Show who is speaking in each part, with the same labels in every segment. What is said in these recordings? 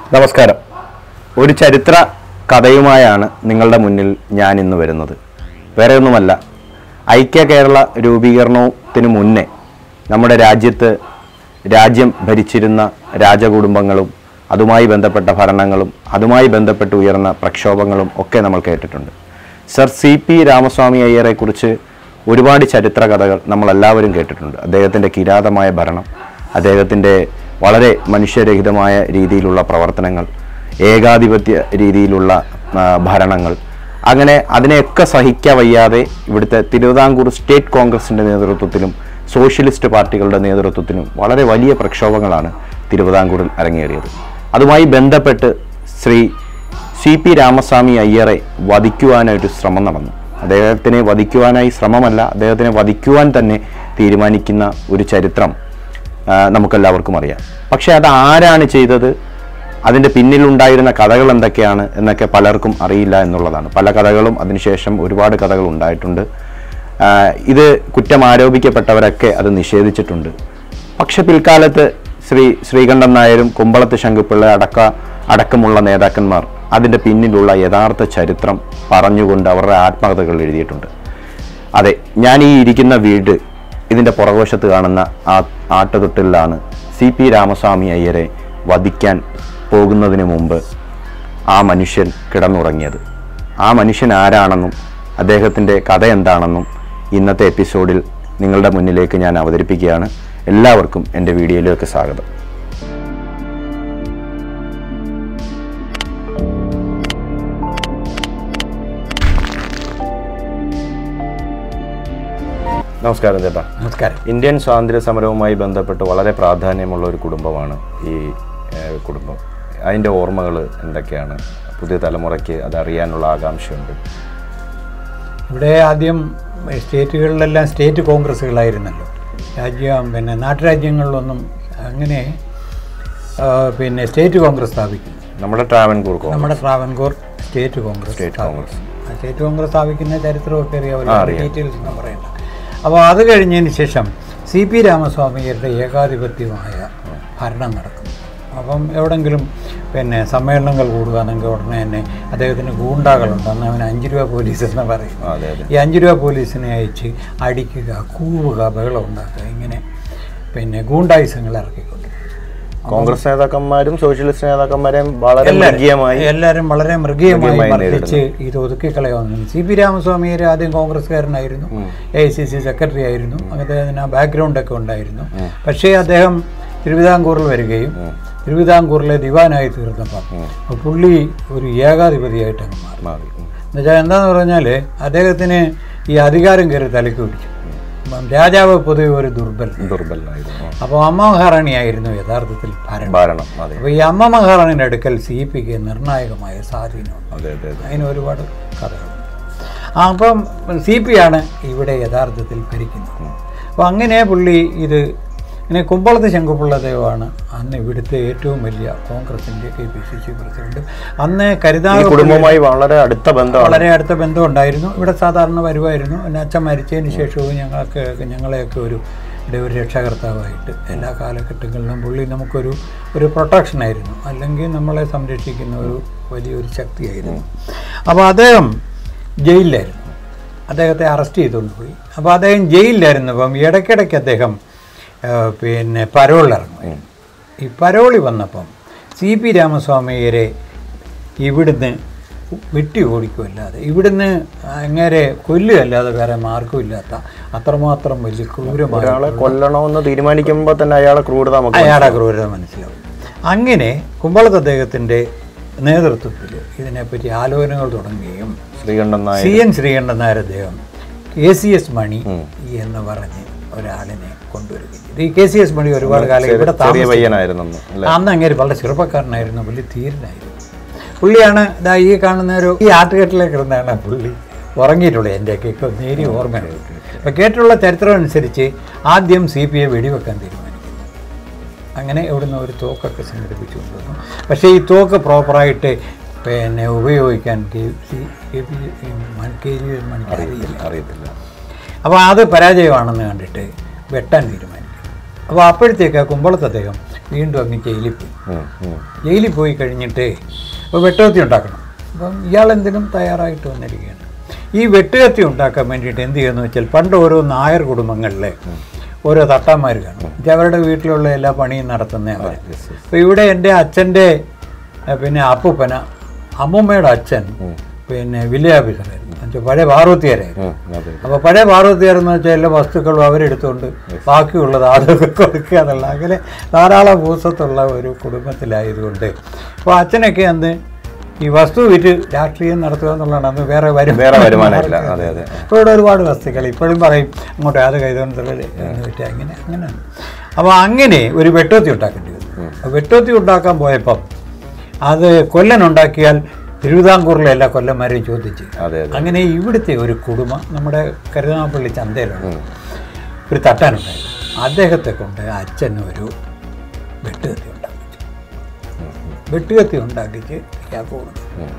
Speaker 1: നമസ്കാരം ഒരു ചരിത്ര കഥയുമായാണ് നിങ്ങളുടെ മുന്നിൽ ഞാൻ ഇന്ന് വരുന്നത് വേറെ ഒന്നുമല്ല ഐക്യ കേരള രൂപീകരണത്തിന് മുന്നേ നമ്മുടെ രാജ്യത്ത് രാജ്യം ഭരിച്ചിരുന്ന രാജകുടുംബങ്ങളും അതുമായി ബന്ധപ്പെട്ട ഭരണങ്ങളും അതുമായി ബന്ധപ്പെട്ട് ഉയർന്ന പ്രക്ഷോഭങ്ങളും ഒക്കെ നമ്മൾ കേട്ടിട്ടുണ്ട് സർ സി പി രാമസ്വാമി അയ്യരെക്കുറിച്ച് ഒരുപാട് ചരിത്ര കഥകൾ നമ്മളെല്ലാവരും കേട്ടിട്ടുണ്ട് അദ്ദേഹത്തിൻ്റെ കിരാതമായ ഭരണം അദ്ദേഹത്തിൻ്റെ വളരെ മനുഷ്യരഹിതമായ രീതിയിലുള്ള പ്രവർത്തനങ്ങൾ ഏകാധിപത്യ രീതിയിലുള്ള ആ, ഭരണങ്ങൾ അങ്ങനെ അതിനെയൊക്കെ സഹിക്കാൻ വയ്യാതെ ഇവിടുത്തെ തിരുവിതാംകൂർ സ്റ്റേറ്റ് കോൺഗ്രസിൻ്റെ നേതൃത്വത്തിലും സോഷ്യലിസ്റ്റ് പാർട്ടികളുടെ നേതൃത്വത്തിലും വളരെ വലിയ പ്രക്ഷോഭങ്ങളാണ് തിരുവിതാംകൂറിൽ അരങ്ങേറിയത് അതുമായി ബന്ധപ്പെട്ട് ശ്രീ സി പി രാമസ്വാമി അയ്യറെ വധിക്കുവാനായിട്ട് ശ്രമം നടന്നു അദ്ദേഹത്തിനെ വധിക്കുവാനായി ശ്രമമല്ല അദ്ദേഹത്തിനെ വധിക്കുവാൻ തന്നെ തീരുമാനിക്കുന്ന ഒരു ചരിത്രം ആ, നമുക്കെല്ലാവർക്കും അറിയാം പക്ഷേ അത് ആരാണ് ചെയ്തത് അതിൻ്റെ പിന്നിലുണ്ടായിരുന്ന കഥകൾ എന്തൊക്കെയാണ് എന്നൊക്കെ പലർക്കും അറിയില്ല എന്നുള്ളതാണ് പല കഥകളും അതിനുശേഷം ഒരുപാട് കഥകൾ ഉണ്ടായിട്ടുണ്ട് ആ, ഇത് കുറ്റം ആരോപിക്കപ്പെട്ടവരൊക്കെ അത് നിഷേധിച്ചിട്ടുണ്ട് പക്ഷെ പിൽക്കാലത്ത് ശ്രീ ശ്രീകണ്ഠൻ നായരും കുമ്പളത്ത് ശങ്കുപിള്ള അടക്ക അടക്കമുള്ള നേതാക്കന്മാർ അതിൻ്റെ പിന്നിലുള്ള യഥാർത്ഥ ചരിത്രം പറഞ്ഞുകൊണ്ട് അവരുടെ ആത്മകഥകൾ എഴുതിയിട്ടുണ്ട് അതെ ഞാൻ ഈ ഇരിക്കുന്ന വീട് ഇതിൻ്റെ പുറകുവശത്ത് കാണുന്ന ആ ആട്ടുതൊട്ടിലാണ് സി പി രാമസ്വാമി അയ്യരെ വധിക്കാൻ പോകുന്നതിന് മുമ്പ് ആ മനുഷ്യൻ കിടന്നുറങ്ങിയത് ആ മനുഷ്യൻ ആരാണെന്നും അദ്ദേഹത്തിൻ്റെ കഥ എന്താണെന്നും ഇന്നത്തെ എപ്പിസോഡിൽ നിങ്ങളുടെ മുന്നിലേക്ക് ഞാൻ അവതരിപ്പിക്കുകയാണ് എല്ലാവർക്കും എൻ്റെ വീഡിയോയിലേക്ക് സ്വാഗതം നമസ്കാരം ചേട്ടാ
Speaker 2: നമസ്കാരം
Speaker 1: ഇന്ത്യൻ സ്വാതന്ത്ര്യ സമരവുമായി ബന്ധപ്പെട്ട് വളരെ പ്രാധാന്യമുള്ള ഒരു കുടുംബമാണ് ഈ ഏഹ്, കുടുംബം അതിൻ്റെ ഓർമ്മകൾ എന്തൊക്കെയാണ് പുതിയ തലമുറയ്ക്ക് അതറിയാനുള്ള ആകാംക്ഷയുണ്ട്
Speaker 2: ഇവിടെ ആദ്യം സ്റ്റേറ്റുകളിലെല്ലാം സ്റ്റേറ്റ് കോൺഗ്രസ്സുകളായിരുന്നല്ലോ രാജ്യം പിന്നെ നാട്ടുരാജ്യങ്ങളിലൊന്നും അങ്ങനെ ആ, പിന്നെ സ്റ്റേറ്റ് കോൺഗ്രസ് സ്ഥാപിക്കുന്നു
Speaker 1: നമ്മുടെ ട്രാവൻകൂർ കോൺഗ്രസ്
Speaker 2: നമ്മുടെ ട്രാവൻകൂർ സ്റ്റേറ്റ് കോൺഗ്രസ്
Speaker 1: സ്റ്റേറ്റ്
Speaker 2: സ്ഥാപിക്കുന്നു. ആ സ്റ്റേറ്റ് കോൺഗ്രസ് സ്ഥാപിക്കുന്ന ചരിത്രമൊക്കെ അറിയാമല്ലോ
Speaker 1: ആ, അറിയാം.
Speaker 2: ഡീറ്റെയിൽസ് ഒന്നും പറയണ്ട അപ്പോൾ അത് കഴിഞ്ഞതിന് ശേഷം സി പി രാമസ്വാമിയുടെ ഏകാധിപത്യമായ ഭരണം നടക്കും അപ്പം എവിടെങ്കിലും പിന്നെ സമ്മേളനങ്ങൾ കൂടുകയാണെങ്കിൽ ഉടനെ തന്നെ അദ്ദേഹത്തിന് ഗൂണ്ടാകളുണ്ട് അന്ന് അവന് അഞ്ച് രൂപ പോലീസ് എന്ന് പറയും
Speaker 1: ആ, അതെ അതെ
Speaker 2: ഈ അഞ്ച് രൂപ പോലീസിനെ അയച്ച് അടിക്കുക കൂവുക ബഹളം ഉണ്ടാക്കുക ഇങ്ങനെ പിന്നെ ഗൂണ്ടായുസങ്ങൾ ഇറക്കിക്കൊണ്ട്
Speaker 1: കോൺഗ്രസ് നേതാക്കന്മാരും സോഷ്യലിസ്റ്റ് നേതാക്കന്മാരെയും വളരെ മൃഗീയമായി
Speaker 2: എല്ലാവരും വളരെ മൃഗീയമായി
Speaker 1: മൃഗീയമായി
Speaker 2: മർദ്ദിച്ച് ഇത് ഒതുക്കിക്കളയാവുന്നു സി പി രാമസ്വാമിയെ ആദ്യം കോൺഗ്രസ്സുകാരനായിരുന്നു A I C C secretary ആയിരുന്നു അദ്ദേഹത്തിന് ആ ബാക്ക്ഗ്രൗണ്ട് ഒക്കെ ഉണ്ടായിരുന്നു പക്ഷേ അദ്ദേഹം തിരുവിതാംകൂറിൽ വരികയും തിരുവിതാംകൂറിലെ ദിവാനായി തീർന്നപ്പം പുള്ളി ഒരു ഏകാധിപതിയായിട്ട് അങ്ങ് മാറി
Speaker 1: മാറി ഉം.
Speaker 2: എന്നുവെച്ചാൽ എന്താന്ന് പറഞ്ഞാൽ അദ്ദേഹത്തിന് ഈ അധികാരം കയറി തലയ്ക്ക് പിടിച്ചു അപ്പം രാജാവ് പൊതുവെ ഒരു ദുർബൽ
Speaker 1: ദുർബലനായിരുന്നു ആ.
Speaker 2: അപ്പോൾ അമ്മ മഹാറാണിയായിരുന്നു യഥാർത്ഥത്തിൽ ഭരണം
Speaker 1: ഭരണം അതെ
Speaker 2: അപ്പോൾ ഈ അമ്മ മഹാറാണിയുടെ അടുക്കൽ സി പിക്ക് നിർണായകമായ സ്വാധീനമുണ്ട്
Speaker 1: അതെ അതെ അതെ
Speaker 2: അതിന് ഒരുപാട് കഥകളുണ്ട് ആ, അപ്പം സി പി ആണ് ഇവിടെ യഥാർത്ഥത്തിൽ ഭരിക്കുന്നത് അപ്പോൾ അങ്ങനെ പുള്ളി ഇത് ഇങ്ങനെ കുമ്പളത്ത് ശങ്കുപിള്ള ദേവാണ് അന്ന് ഇവിടുത്തെ ഏറ്റവും വലിയ കോൺഗ്രസിൻ്റെ K P C C president അന്ന്
Speaker 1: ഈ
Speaker 2: കരുതാക
Speaker 1: കുടുംബവുമായി വളരെ അടുത്ത ബന്ധമാണ്
Speaker 2: വളരെ അടുത്ത ബന്ധമുണ്ടായിരുന്നു ഇവിടെ സാധാരണ വരുമായിരുന്നു പിന്നെ അച്ഛൻ മരിച്ചതിന് ശേഷവും ഞങ്ങൾക്ക് ഞങ്ങളെയൊക്കെ ഒരു ഇവിടെ ഒരു രക്ഷകർത്താവായിട്ട് എല്ലാ കാലഘട്ടങ്ങളിലും പുള്ളി നമുക്കൊരു ഒരു പ്രൊട്ടക്ഷനായിരുന്നു അല്ലെങ്കിൽ നമ്മളെ സംരക്ഷിക്കുന്ന ഒരു വലിയൊരു ശക്തിയായിരുന്നു അപ്പോൾ അദ്ദേഹം ജയിലിലായിരുന്നു അദ്ദേഹത്തെ അറസ്റ്റ് ചെയ്തുകൊണ്ട് പോയി അപ്പോൾ അദ്ദേഹം ജയിലിലായിരുന്നപ്പം ഇടയ്ക്കിടയ്ക്ക് അദ്ദേഹം ആ, പിന്നെ പരോളിലിറങ്ങും ഈ പരോളി വന്നപ്പം സി പി രാമസ്വാമിയരെ ഇവിടുന്ന് വെട്ടി ഓടിക്കുമല്ലാതെ ഇവിടുന്ന് അങ്ങേരെ കൊല്ലുകയല്ലാതെ വേറെ മാർഗമില്ലാത്ത അത്രമാത്രം വലിയ ക്രൂരമായ
Speaker 1: ഒരാളെ കൊല്ലണമെന്ന് തീരുമാനിക്കുമ്പോൾ തന്നെ അയാളെ ക്രൂരത നമുക്ക്
Speaker 2: അയാളുടെ ക്രൂരത മനസ്സിലാവും അങ്ങനെ കുമ്പളത്ത് അദ്ദേഹത്തിൻ്റെ നേതൃത്വത്തിൽ ഇതിനെപ്പറ്റി ആലോചനകൾ തുടങ്ങുകയും
Speaker 1: ശ്രീകണ്ഠൻ നായർ
Speaker 2: സി എൻ ശ്രീകണ്ഠൻ നായർ അദ്ദേഹം കെ സി എസ് മണി എന്ന് പറഞ്ഞ് ഒരാളിനെ കൊണ്ടുവരികയും ചെയ്തു. ഈ കെ സി എസ് മണി ഒരുപാട് കാലം ഇവിടെ
Speaker 1: ചെറിയ
Speaker 2: താമസിച്ചു
Speaker 1: പയ്യനായിരുന്നു അന്ന് അല്ലേ
Speaker 2: അന്ന് അങ്ങനെ വളരെ ചെറുപ്പക്കാരനായിരുന്നു പുള്ളി ധീരനായിരുന്നു പുള്ളിയാണ് ഇതാ ഈ കാണുന്ന ഒരു ഈ ആട്ടുകെട്ടിലേക്ക് ഇരുന്നാണ് പുള്ളി ഉറങ്ങിയിട്ടുള്ളത് എൻ്റെയൊക്കെ ഇപ്പോൾ നേരിയ ഓർമ്മയുണ്ട് അപ്പോൾ കേട്ടുള്ള ചരിത്രം അനുസരിച്ച് ആദ്യം സി പി ഐ വെടിവെക്കാൻ തീരുമാനിക്കുന്നു അങ്ങനെ ഇവിടുന്ന് ഒരു തോക്കൊക്കെ സംഘടിപ്പിച്ചു കൊണ്ടുവന്നു പക്ഷേ ഈ തോക്ക് പ്രോപ്പറായിട്ട് പിന്നെ ഉപയോഗിക്കാൻ കെ സി കെ പി മൺ- കെ ജി മണിക്ക് അറിയില്ല
Speaker 1: അറിയത്തില്ല
Speaker 2: അപ്പോൾ അത് പരാജയമാണെന്ന് കണ്ടിട്ട് വെട്ടാൻ തീരുമാനിക്കും അപ്പോൾ അപ്പോഴത്തേക്ക് കുമ്പളത്ത് അദ്ദേഹം വീണ്ടും അങ്ങ് ജയിലിൽ പോയി
Speaker 1: ഉം, ഉം.
Speaker 2: ജയിലിൽ പോയി കഴിഞ്ഞിട്ട് ഇപ്പോൾ വെട്ടുകത്തി ഉണ്ടാക്കണം അപ്പം ഇയാൾ എന്തിനും തയ്യാറായിട്ട് വന്നിരിക്കുകയാണ് ഈ വെട്ടുകത്തി ഉണ്ടാക്കാൻ വേണ്ടിയിട്ട് എന്ത് ചെയ്യുമെന്ന് വെച്ചാൽ പണ്ട് ഓരോ നായർ കുടുംബങ്ങളിൽ ഓരോ തട്ടാന്മാർ കാണും ഇത് അവരുടെ വീട്ടിലുള്ള എല്ലാ പണിയും നടത്തുന്ന അവർ അപ്പോൾ ഇവിടെ എൻ്റെ അച്ഛൻ്റെ ഏ, പിന്നെ അപ്പൂപ്പന അമ്മൂമ്മയുടെ അച്ഛൻ പിന്നെ വില്ലേജ് ഓഫീസറായിരുന്നു എന്നുവെച്ചാൽ പഴയ പാർവത്തിയാരായിരുന്നു
Speaker 1: ഉം, അതെ
Speaker 2: അപ്പോൾ പഴയ പാർവതിയാരെന്ന് വെച്ചാൽ എല്ലാ വസ്തുക്കളും അവരെടുത്തുകൊണ്ട് ബാക്കിയുള്ളത് അതൊക്കെ കൊടുക്കുക എന്നുള്ള അങ്ങനെ ധാരാളം ഭൂസത്തുള്ള ഒരു കുടുംബത്തിലായതുകൊണ്ട് അപ്പോൾ അച്ഛനൊക്കെ അന്ന് ഈ വസ്തു വിറ്റ് രാഷ്ട്രീയം നടത്തുക എന്നുള്ളതാണ് അന്ന് വേറെ വരും
Speaker 1: വേറെ വരുമാനമില്ല അതെ അതെ
Speaker 2: ഇപ്പോൾ ഇവിടെ ഒരുപാട് വസ്തുക്കൾ ഇപ്പോഴും പറയും അങ്ങോട്ട് അത് കൈതോന്നത്തുള്ളത് എന്ന് വിറ്റ് അങ്ങനെ അങ്ങനെയാണ് അപ്പോൾ അങ്ങനെ ഒരു വെട്ടോത്തി ഉണ്ടാക്കേണ്ടി വന്നു അപ്പോൾ വെട്ടോത്തി ഉണ്ടാക്കാൻ പോയപ്പം അത് കൊല്ലൻ ഉണ്ടാക്കിയാൽ തിരുവിതാംകൂറിലെ എല്ലാ കൊല്ലന്മാരെയും ചോദിച്ച്
Speaker 1: അതെ അതെ
Speaker 2: അങ്ങനെ ഇവിടുത്തെ ഒരു കുടുംബം നമ്മുടെ കരുനാഗപ്പള്ളി ചന്തയിലുണ്ട് ഒരു തട്ടാനുണ്ടായിരുന്നു അദ്ദേഹത്തെ കൊണ്ട് അച്ഛൻ ഒരു വെട്ടുകത്തി ഉണ്ടാക്കിച്ചു വെട്ടുകത്തി ഉണ്ടാക്കിച്ച് ഇയാൾക്ക് കൊടുത്തു
Speaker 1: ഉം.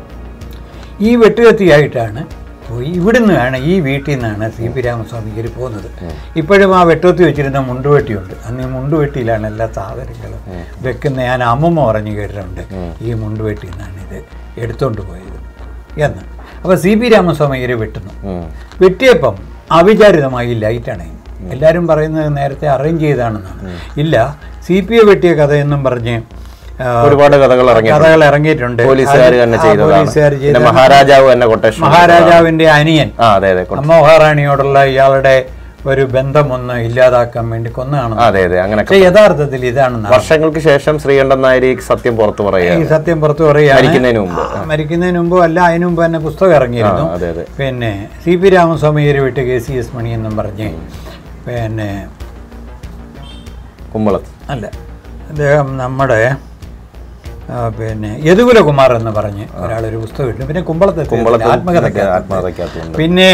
Speaker 2: ഈ വെട്ടുകത്തിയായിട്ടാണ് പോയി ഇവിടുന്ന് ആണ് ഈ വീട്ടിൽ നിന്നാണ് സി പി രാമസ്വാമിക്കർ പോകുന്നത് ഇപ്പോഴും ആ വെട്ടുകത്തി വെച്ചിരുന്ന മുണ്ടുവെട്ടിയുണ്ട് അന്ന് ഈ മുണ്ടുവെട്ടിയിലാണ് എല്ലാ സാധനങ്ങളും വെക്കുന്ന ഞാൻ അമ്മമ്മ പറഞ്ഞു കേട്ടിട്ടുണ്ട് ഈ മുണ്ടുവെട്ടിയിൽ നിന്നാണ് ഇത് എടുത്തോണ്ട് പോയത് എന്ന് അപ്പോൾ സി പി രാമസ്വാമിക്കർ വെട്ടുന്നു
Speaker 1: ഉം.
Speaker 2: വെട്ടിയപ്പം അവിചാരിതമായി ലൈറ്റ് അണയും എല്ലാവരും പറയുന്നത് നേരത്തെ അറേഞ്ച് ചെയ്താണെന്നാണ് ഇല്ല സി പി ഐ വെട്ടിയ കഥയെന്നും പറഞ്ഞ് ആ,
Speaker 1: ഒരുപാട് കഥകൾ ഇറങ്ങി
Speaker 2: കഥകൾ ഇറങ്ങിയിട്ടുണ്ട്
Speaker 1: പോലീസുകാർ
Speaker 2: അത്
Speaker 1: തന്നെ
Speaker 2: ആ
Speaker 1: ചെയ്തതാണ്
Speaker 2: പോലീസുകാർ
Speaker 1: പിന്നെ
Speaker 2: ചെയ്ത
Speaker 1: മഹാരാജാവ് തന്നെ കൊട്ടേഷൻ
Speaker 2: മഹാരാജാവിന്റെ അനിയൻ
Speaker 1: ആ അതെ അതെ കൊ-
Speaker 2: അമ്മ മഹാറാണിയോടുള്ള ഇയാളുടെ ഒരു ബന്ധമൊന്ന് ഇല്ലാതാക്കാൻ വേണ്ടി കൊന്നതാണെന്ന്
Speaker 1: അതെ അതെ അങ്ങനെയൊക്കെ
Speaker 2: പക്ഷേ യഥാർത്ഥത്തിൽ ഇതാണെന്നാണ്
Speaker 1: വർഷങ്ങൾക്ക് ശേഷം ശ്രീകണ്ഠൻ നായർ ഈ സത്യം പുറത്തു പറയുക
Speaker 2: ഈ സത്യം പുറത്തു പറയുകയാണ്
Speaker 1: മരിക്കുന്നതിന് മുമ്പ്
Speaker 2: ആ, മരിക്കുന്നതിന് മുമ്പ് അല്ല അതിനു മുമ്പ് തന്നെ പുസ്തകം ഇറങ്ങിയിരുന്നു
Speaker 1: അതെ അതെ
Speaker 2: പിന്നെ സി പി രാമസ്വാമിയെ വിട്ട് കെ സി എസ് മണി എന്നും പറഞ്ഞ് പിന്നെ
Speaker 1: കുമ്പളത്ത്
Speaker 2: അല്ല അദ്ദേഹം നമ്മുടെ ആ, പിന്നെ യദുകുലകുമാർ എന്ന് പറഞ്ഞ് ഒരാളൊരു പുസ്തകം ഇട്ടു പിന്നെ കുമ്പളത്തെ
Speaker 1: കുമ്പളത്ത്
Speaker 2: ആത്മകഥ
Speaker 1: ആത്മകഥയ്ക്കകത്തുണ്ട്
Speaker 2: പിന്നെ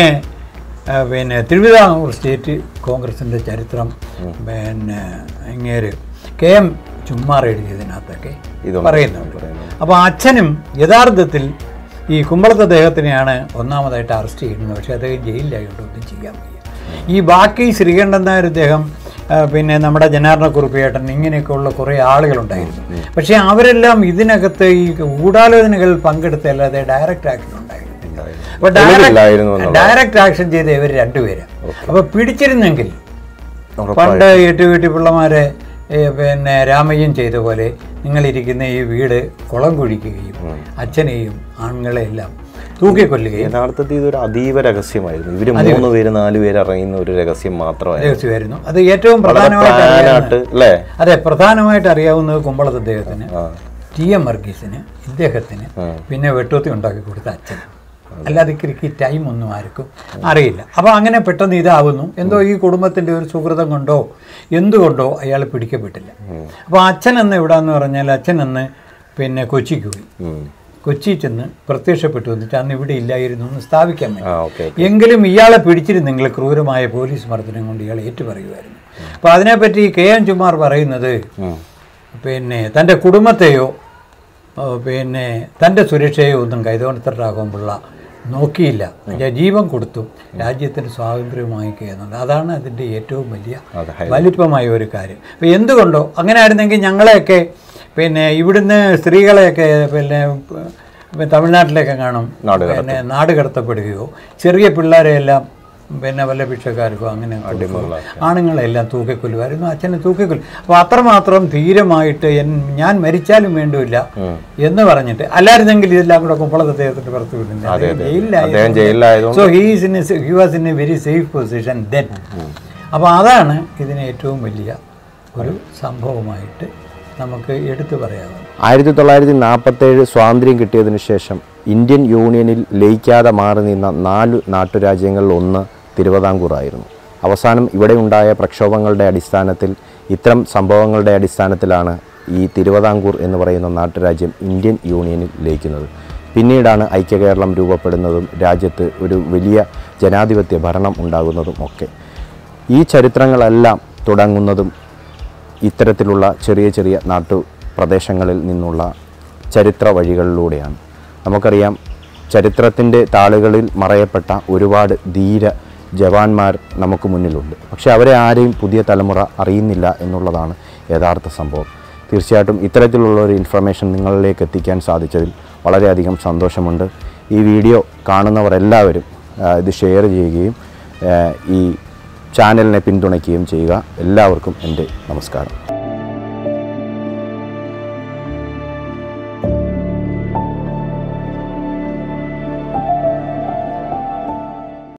Speaker 2: ആ, പിന്നെ തിരുവിതാംകൂർ സ്റ്റേറ്റ് കോൺഗ്രസിൻ്റെ ചരിത്രം പിന്നെ ഇങ്ങേര് കെ എം ചുമ്മാർ എഴുതിയതിനകത്തൊക്കെ
Speaker 1: ഇതുണ്ട്.
Speaker 2: പറയുന്നുണ്ട്
Speaker 1: പറയുന്നുണ്ട്.
Speaker 2: അപ്പോൾ അച്ഛനും യഥാർത്ഥത്തിൽ ഈ കുമ്പളത്ത് അദ്ദേഹത്തിനെയാണ് ഒന്നാമതായിട്ട് അറസ്റ്റ് ചെയ്യുന്നത് പക്ഷേ അദ്ദേഹം ജയിലിലായതുകൊണ്ട് ഒന്നും ചെയ്യാൻ വയ്യ ഈ ബാക്കി ശ്രീകണ്ഠൻ നായർ അദ്ദേഹം ആ, പിന്നെ നമ്മുടെ ജനാർദ്ദന കുറുപ്പിയേട്ടൻ ഇങ്ങനെയൊക്കെയുള്ള കുറേ ആളുകളുണ്ടായിരുന്നു പക്ഷേ അവരെല്ലാം ഇതിനകത്ത് ഈ ഗൂഢാലോചനകൾ പങ്കെടുത്തല്ലാതെ ഡയറക്റ്റ് ആക്ഷൻ ഉണ്ടായിരുന്നു അപ്പോൾ
Speaker 1: തെളിവില്ലായിരുന്നു
Speaker 2: ഡയറക്റ്റ് ഡയറക്റ്റ് ആക്ഷൻ ചെയ്ത ഇവർ രണ്ടുപേരും അപ്പോൾ പിടിച്ചിരുന്നെങ്കിൽ
Speaker 1: ഉറപ്പായും.
Speaker 2: പണ്ട് എട്ട് വീട്ടി പിള്ളമാരെ ഏ, പിന്നെ രാമയ്യൻ ചെയ്ത പോലെ നിങ്ങളിരിക്കുന്ന ഈ വീട് കുളം കുഴിക്കുകയും അച്ഛനെയും ആണുങ്ങളെയെല്ലാം തൂക്കിക്കൊല്ലുകയും
Speaker 1: യഥാർത്ഥത്തിൽ ഇതൊരു അതീവ രഹസ്യമായിരുന്നു ഇവര് മൂന്ന് പേര് നാല് പേര് അറിയുന്ന ഒരു രഹസ്യം മാത്രമായിരുന്നു
Speaker 2: രഹസ്യമായിരുന്നു അത് ഏറ്റവും പ്രധാനമായിട്ട് അറിയാവുന്ന
Speaker 1: പ്ലാനായിട്ട് അല്ലേ
Speaker 2: അതെ പ്രധാനമായിട്ട് അറിയാവുന്നത് കുമ്പളത്ത് അദ്ദേഹത്തിന്
Speaker 1: ആ
Speaker 2: ടി എം വർഗീസിന് ഇദ്ദേഹത്തിന്
Speaker 1: ആ.
Speaker 2: പിന്നെ വെട്ടോത്തി ഉണ്ടാക്കി കൊടുത്ത അച്ഛൻ അല്ലാതെ ഇക്കറിക്ക് ടൈം ഒന്നും ആർക്കും അറിയില്ല അപ്പോൾ അങ്ങനെ പെട്ടെന്ന് ഇതാവുന്നു എന്തോ ഈ കുടുംബത്തിൻ്റെ ഒരു സുഹൃതം കൊണ്ടോ എന്തുകൊണ്ടോ അയാൾ പിടിക്കപ്പെട്ടില്ല അപ്പോൾ അച്ഛൻ എന്ന് എവിടാന്ന് പറഞ്ഞാൽ അച്ഛൻ എന്ന് പിന്നെ കൊച്ചിക്ക് പോയി
Speaker 1: ഉം.
Speaker 2: കൊച്ചി ചെന്ന് പ്രത്യക്ഷപ്പെട്ടു വന്നിട്ട് അന്ന് ഇവിടെ ഇല്ലായിരുന്നു എന്ന് സ്ഥാപിക്കാൻ വേണ്ടി
Speaker 1: ആ ഓക്കെ
Speaker 2: എങ്കിലും ഇയാളെ പിടിച്ചിരുന്നെങ്കിൽ ക്രൂരമായ പോലീസ് മർദ്ദനം കൊണ്ട് ഇയാൾ ഏറ്റുപറയുമായിരുന്നു അപ്പോൾ അതിനെപ്പറ്റി കെ എൻ ചുമാർ പറയുന്നത് പിന്നെ തൻ്റെ കുടുംബത്തെയോ ഓ, പിന്നെ തൻ്റെ സുരക്ഷയോ ഒന്നും കൈതോണത്തട്ടാകുമ്പോഴുള്ള നോക്കിയില്ല അതിൻ്റെ ജീവൻ കൊടുത്തു രാജ്യത്തിന് സ്വാതന്ത്ര്യം വാങ്ങിക്കുക എന്നുള്ളത് അതാണ് അതിൻ്റെ ഏറ്റവും വലിയ
Speaker 1: അതെ
Speaker 2: വലിപ്പമായ ഒരു കാര്യം അപ്പോൾ എന്തുകൊണ്ടോ അങ്ങനെ ആയിരുന്നെങ്കിൽ ഞങ്ങളെയൊക്കെ പിന്നെ ഇവിടുന്ന് സ്ത്രീകളെയൊക്കെ പിന്നെ പ- തമിഴ്നാട്ടിലേക്ക് കാണും
Speaker 1: നാട്
Speaker 2: പിന്നെ നാട് കടത്തപ്പെടുകയോ ചെറിയ പിള്ളേരെയെല്ലാം പിന്നെ വല്ല ഭിക്ഷക്കാർക്കോ അങ്ങനെ കൊടുക്കുകയോ, ആണുങ്ങളെല്ലാം തൂക്കിക്കൊല്ലുമായിരുന്നു അച്ഛനെ തൂക്കിക്കൊല്ലും അപ്പോൾ അത്രമാത്രം ധീരമായിട്ട് എൻ ഞാൻ മരിച്ചാലും വേണ്ടുമില്ല എന്ന് പറഞ്ഞിട്ട് അല്ലായിരുന്നെങ്കിൽ ഇതെല്ലാം കൂടെ കുമ്പളത്ത് അദ്ദേഹത്തിൻ്റെ പുറത്ത് വിടുന്നത് അദ്ദേഹം
Speaker 1: അദ്ദേഹം
Speaker 2: ജയിലിലായിരുന്നു
Speaker 1: ജയിലിലായതുകൊണ്ട്
Speaker 2: so he's in he was in a very safe position then അപ്പോൾ അതാണ് ഇതിന് ഏറ്റവും വലിയ ഒരു സംഭവമായിട്ട് നമുക്ക് എടുത്തു പറയാവുന്നത്
Speaker 1: ആയിരത്തി തൊള്ളായിരത്തി നാൽപ്പത്തേഴ് സ്വാതന്ത്ര്യം കിട്ടിയതിനു ശേഷം ഇന്ത്യൻ യൂണിയനിൽ ലയിക്കാതെ മാറി നിന്ന നാല് നാട്ടുരാജ്യങ്ങളിൽ ഒന്ന് തിരുവിതാംകൂറായിരുന്നു അവസാനം ഇവിടെ ഉണ്ടായ പ്രക്ഷോഭങ്ങളുടെ അടിസ്ഥാനത്തിൽ ഇത്തരം സംഭവങ്ങളുടെ അടിസ്ഥാനത്തിലാണ് ഈ തിരുവിതാംകൂർ എന്ന് പറയുന്ന നാട്ടുരാജ്യം ഇന്ത്യൻ യൂണിയനിൽ ലയിക്കുന്നത് പിന്നീടാണ് ഐക്യകേരളം രൂപപ്പെടുന്നതും രാജ്യത്ത് ഒരു വലിയ ജനാധിപത്യ ഭരണം ഉണ്ടാകുന്നതും ഒക്കെ ഈ ചരിത്രങ്ങളെല്ലാം തുടങ്ങുന്നതും ഇത്തരത്തിലുള്ള ചെറിയ ചെറിയ നാട്ടു പ്രദേശങ്ങളിൽ നിന്നുള്ള ചരിത്ര വഴികളിലൂടെയാണ് നമുക്കറിയാം ചരിത്രത്തിൻ്റെ താളുകളിൽ മറയപ്പെട്ട ഒരുപാട് ധീര ജവാന്മാർ നമുക്ക് മുന്നിലുണ്ട് പക്ഷെ അവരെ ആരെയും പുതിയ തലമുറ അറിയുന്നില്ല എന്നുള്ളതാണ് യഥാർത്ഥ സംഭവം തീർച്ചയായിട്ടും ഇത്തരത്തിലുള്ള ഒരു ഇൻഫർമേഷൻ നിങ്ങളിലേക്ക് എത്തിക്കാൻ സാധിച്ചതിൽ വളരെയധികം സന്തോഷമുണ്ട് ഈ വീഡിയോ കാണുന്നവരെല്ലാവരും ആ, ഇത് ഷെയർ ചെയ്യുകയും ആ, ഈ ചാനലിനെ പിന്തുണയ്ക്കുകയും ചെയ്യുക എല്ലാവർക്കും എൻ്റെ നമസ്കാരം